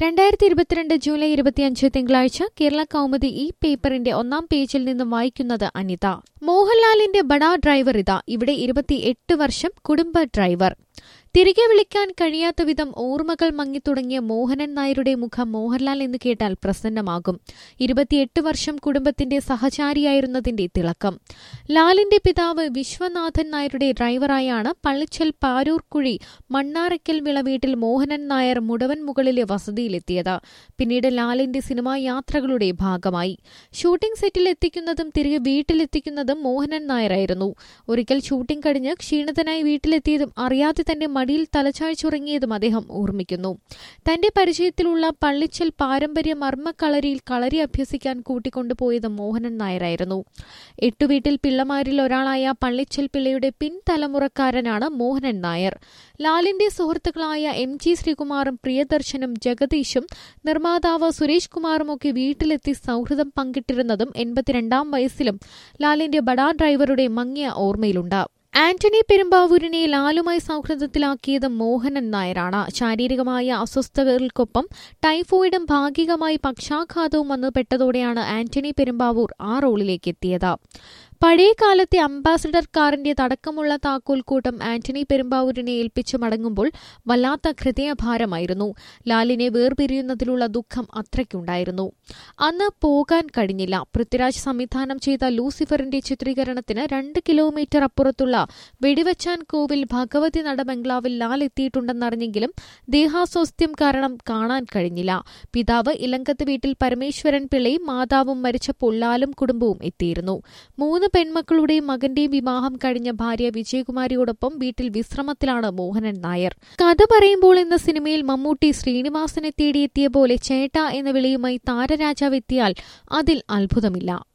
രണ്ടായിരത്തി ഇരുപത്തിരണ്ട് ജൂലൈ ഇരുപത്തിയഞ്ച് തിങ്കളാഴ്ച കേരള കൗമുദി ഈ പേപ്പറിന്റെ ഒന്നാം പേജിൽ നിന്നും വായിക്കുന്നത് അനിത മോഹൻലാലിന്റെ ബഡാ ഡ്രൈവർ ഇതാ ഇവിടെ ഇരുപത്തിയെട്ട് വർഷം കുടുംബ ഡ്രൈവർ തിരികെ വിളിക്കാൻ കഴിയാത്ത വിധം ഓർമ്മകൾ മങ്ങിത്തുടങ്ങിയ മോഹനൻ നായരുടെ മുഖം മോഹൻലാൽ എന്ന് കേട്ടാൽ പ്രസന്നമാകും ഇരുപത്തിയെട്ട് വർഷം കുടുംബത്തിന്റെ സഹചാരിയായിരുന്നതിന്റെ തിളക്കം ലാലിന്റെ പിതാവ് വിശ്വനാഥൻ നായരുടെ ഡ്രൈവറായാണ് പള്ളിച്ചൽ പാരൂർക്കുഴി മണ്ണാറയ്ക്കൽ വിള വീട്ടിൽ മോഹനൻ നായർ മുടവൻ മുകളിലെ വസതിയിലെത്തിയത് പിന്നീട് ലാലിന്റെ സിനിമാ യാത്രകളുടെ ഭാഗമായി ഷൂട്ടിംഗ് സെറ്റിൽ എത്തിക്കുന്നതും തിരികെ വീട്ടിലെത്തിക്കുന്നതും മോഹനൻ നായരായിരുന്നു ഒരിക്കൽ ഷൂട്ടിംഗ് കഴിഞ്ഞ് ക്ഷീണിതനായി വീട്ടിലെത്തിയതും അറിയാതെ തന്റെ മടിയിൽ തലച്ചായ്ച്ചുറങ്ങിയതും അദ്ദേഹം ഓർമ്മിക്കുന്നു തന്റെ പരിചയത്തിലുള്ള പള്ളിച്ചൽ പാരമ്പര്യ മർമ്മക്കളരിയിൽ കളരി അഭ്യസിക്കാൻ കൂട്ടിക്കൊണ്ടുപോയത് മോഹനൻ നായരായിരുന്നു എട്ടുവീട്ടിൽ പിള്ളമാരിൽ ഒരാളായ പള്ളിച്ചൽ പിള്ളയുടെ പിൻതലമുറക്കാരനാണ് മോഹനൻ നായർ ലാലിന്റെ സുഹൃത്തുക്കളായ എം ജി ശ്രീകുമാറും പ്രിയദർശനും ജഗദീഷും നിർമ്മാതാവ് സുരേഷ് കുമാറുമൊക്കെ വീട്ടിലെത്തി സൗഹൃദം പങ്കിട്ടിരുന്നതും എൺപത്തിരണ്ടാം വയസ്സിലും ലാലിന്റെ ബഡാ ഡ്രൈവറുടെ മങ്ങിയ ഓർമ്മയിലുണ്ട് ആന്റണി പെരുമ്പാവൂരിനെ ലാലുമായി സൗഹൃദത്തിലാക്കിയത് മോഹനൻ നായരാണ് ശാരീരികമായ അസ്വസ്ഥതകൾക്കൊപ്പം ടൈഫോയിഡും ഭാഗികമായി പക്ഷാഘാതവും വന്നു പെട്ടതോടെയാണ് ആന്റണി പെരുമ്പാവൂർ ആ റോളിലേക്ക് എത്തിയത് പഴയ കാലത്തെ അംബാസഡർ കാറിന്റെ തടക്കമുള്ള താക്കോൽക്കൂട്ടം ആന്റണി പെരുമ്പാവൂരിനെ ഏൽപ്പിച്ചു മടങ്ങുമ്പോൾ വല്ലാത്ത ഹൃദയഭാരമായിരുന്നു ലാലിനെ വേർപിരിയുന്നതിലുള്ള ദുഃഖം അത്രയ്ക്കുണ്ടായിരുന്നു അന്ന് പോകാൻ കഴിഞ്ഞില്ല പൃഥ്വിരാജ് സംവിധാനം ചെയ്ത ലൂസിഫറിന്റെ ചിത്രീകരണത്തിന് രണ്ട് കിലോമീറ്റർ അപ്പുറത്തുള്ള വെടിവച്ചാൻ കോവിൽ ഭഗവതി നട ബംഗ്ലാവിൽ ലാൽ എത്തിയിട്ടുണ്ടെന്നറിഞ്ഞെങ്കിലും ദേഹാസ്വാസ്ഥ്യം കാരണം കാണാൻ കഴിഞ്ഞില്ല പിതാവ് ഇലങ്കത്ത് വീട്ടിൽ പരമേശ്വരൻ പിള്ളയും മാതാവും മരിച്ചപ്പോൾ ലാലും കുടുംബവും എത്തിയിരുന്നു മൂന്ന് പെൺമക്കളുടെയും മകന്റെയും വിവാഹം കഴിഞ്ഞ ഭാര്യ വിജയകുമാരിയോടൊപ്പം വീട്ടിൽ വിശ്രമത്തിലാണ് മോഹനൻ നായർ കഥ പറയുമ്പോൾ എന്ന സിനിമയിൽ മമ്മൂട്ടി ശ്രീനിവാസനെ തേടിയെത്തിയ പോലെ ചേട്ട എന്ന വിളിയുമായി താരരാജാവ് എത്തിയാൽ അതിൽ അത്ഭുതമില്ല